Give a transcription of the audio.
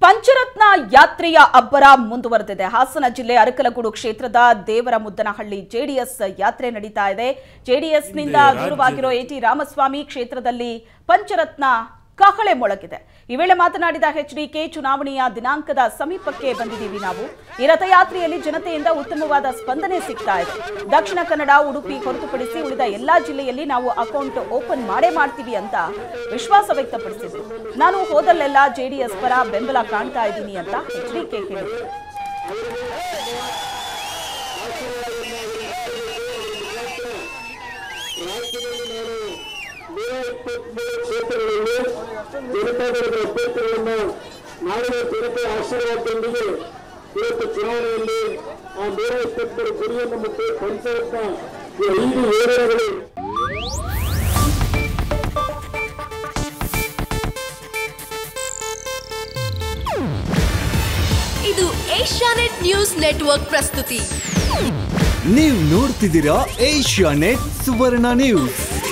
ಪಂಚರತ್ನ ಯಾತ್ರೆಯ ಅಬ್ಬರ ಮುಂದುವರೆದಿದೆ ಹಾಸನ ಜಿಲ್ಲೆ ಅರಕಲಗೂಡು ಕ್ಷೇತ್ರದ ದೇವರ ಮುದ್ದನಹಳ್ಳಿ ಜೆಡಿಎಸ್ ಯಾತ್ರೆ ನಡೀತಾ ಇದೆ ಜೆಡಿಎಸ್ನಿಂದ ದೂರವಾಗಿರೋ ಎಟಿ ರಾಮಸ್ವಾಮಿ ಕ್ಷೇತ್ರದಲ್ಲಿ ಪಂಚರತ್ನ ಕಹಳೆ ಮೊಳಗಿದೆ ಈ ವೇಳೆ ಮಾತನಾಡಿದ ಎಚ್ಡಿಕೆ ಚುನಾವಣೆಯ ದಿನಾಂಕದ ಸಮೀಪಕ್ಕೆ ಬಂದಿದ್ದೀವಿ ನಾವು ಈ ರಥಯಾತ್ರೆಯಲ್ಲಿ ಜನತೆಯಿಂದ ಉತ್ತಮವಾದ ಸ್ಪಂದನೆ ಸಿಗ್ತಾ ಇದೆ ದಕ್ಷಿಣ ಕನ್ನಡ ಉಡುಪಿ ಹೊರತುಪಡಿಸಿ ಉಳಿದ ಎಲ್ಲಾ ಜಿಲ್ಲೆಯಲ್ಲಿ ನಾವು ಅಕೌಂಟ್ ಓಪನ್ ಮಾಡೇ ಮಾಡ್ತೀವಿ ಅಂತ ವಿಶ್ವಾಸ ವ್ಯಕ್ತಪಡಿಸಿದ್ರು ನಾನು ಹೋದಲ್ಲೆಲ್ಲ ಜೆಡಿಎಸ್ ಪರ ಬೆಂಬಲ ಕಾಣ್ತಾ ಇದ್ದೀನಿ ಅಂತ ಎಚ್ಡಿಕೆ ಹೇಳಿದರು ಕ್ಷೇತ್ರಗಳಲ್ಲಿ ಜನತಾದಳದ ಅಭ್ಯರ್ಥಿಗಳನ್ನು ಮಾಡುವ ಜನತೆಯ ಆಶೀರ್ವಾದದೊಂದಿಗೆ ಇವತ್ತು ಚುನಾವಣೆಯಲ್ಲಿ ಆ ನೂರ ಇಪ್ಪತ್ತರ ಗುರಿಯನ್ನು ಮತ್ತು ಪಂಚಾಯತ್ನ ಈ ಐದು ಯೋಜನೆಗಳು ಇದು ಏಷ್ಯಾನೆಟ್ ನ್ಯೂಸ್ ನೆಟ್ವರ್ಕ್ ಪ್ರಸ್ತುತಿ ನೀವು ನೋಡ್ತಿದ್ದೀರಾ ಏಷ್ಯಾ ನೆಟ್ ಸುವರ್ಣ ನ್ಯೂಸ್